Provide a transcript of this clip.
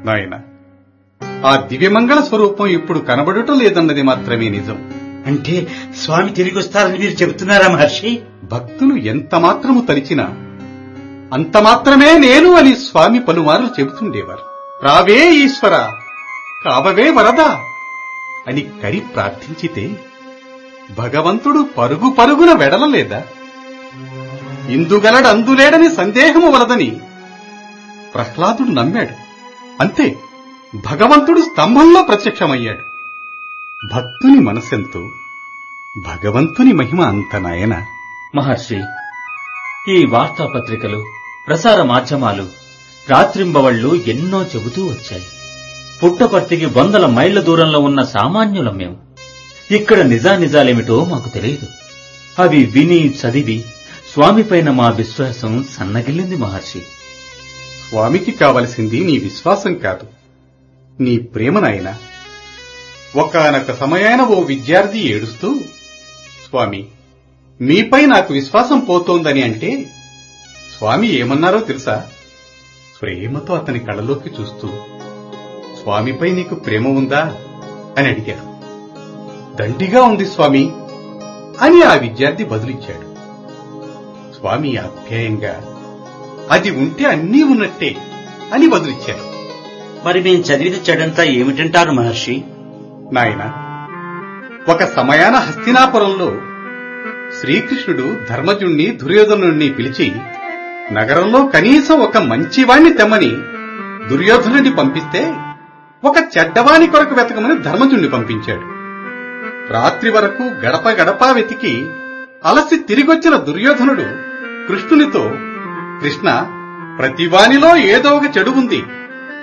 నాయన ఆ దివ్యమంగళ స్వరూపం ఇప్పుడు కనబడుట లేదన్నది మాత్రమే నిజం అంటే స్వామి తిరిగి వస్తారని మీరు చెబుతున్నారా మహర్షి భక్తులు ఎంత మాత్రము తలిచినా అంత మాత్రమే నేను అని స్వామి పలుమార్లు చెబుతుండేవారు రావే ఈశ్వర కావవే వరదా అని కరి ప్రార్థించితే భగవంతుడు పరుగు పరుగున వెడలలేదా ఇందుగలడు అందులేడని సందేహము వలదని ప్రహ్లాదుడు నమ్మాడు అంతే భగవంతుడు స్తంభంలో ప్రత్యక్షమయ్యాడు భక్తుని మనసెంతో భగవంతుని మహిమ అంత నాయన మహర్షి ఈ వార్తాపత్రికలు ప్రసార మాధ్యమాలు రాత్రింబవళ్లు ఎన్నో చెబుతూ వచ్చాయి పుట్టపర్తికి వందల మైళ్ల దూరంలో ఉన్న సామాన్యులం మేము ఇక్కడ నిజానిజాలేమిటో మాకు తెలియదు అవి విని చదివి స్వామిపైన మా విశ్వాసం సన్నగిల్లింది మహర్షి స్వామికి కావలసింది నీ విశ్వాసం కాదు నీ ప్రేమ నాయన ఒకనొక సమయాన ఓ విద్యార్థి ఏడుస్తూ స్వామి మీపై నాకు విశ్వాసం పోతోందని అంటే స్వామి ఏమన్నారో తెలుసా ప్రేమతో అతని కళ్ళలోకి చూస్తూ స్వామిపై నీకు ప్రేమ ఉందా అని అడిగారు దండిగా ఉంది స్వామి అని ఆ విద్యార్థి బదులిచ్చాడు స్వామి ఆప్యాయంగా అది ఉంటే అన్నీ ఉన్నట్టే అని బదులిచ్చారు మరి మేము చదివిన చెడంతా ఏమిటంటారు మహర్షి నాయన ఒక సమయాన హస్తినాపురంలో శ్రీకృష్ణుడు ధర్మజుణ్ణి దుర్యోధనుణ్ణి పిలిచి నగరంలో కనీసం ఒక మంచివాణ్ణి తెమ్మని దుర్యోధనుడిని పంపిస్తే ఒక చెడ్డవాణి కొరకు వెతకమని ధర్మజుణ్ణి పంపించాడు రాత్రి వరకు గడప గడప వెతికి అలసి తిరిగొచ్చిన దుర్యోధనుడు కృష్ణునితో కృష్ణ ప్రతివానిలో ఏదో ఒక చెడు ఉంది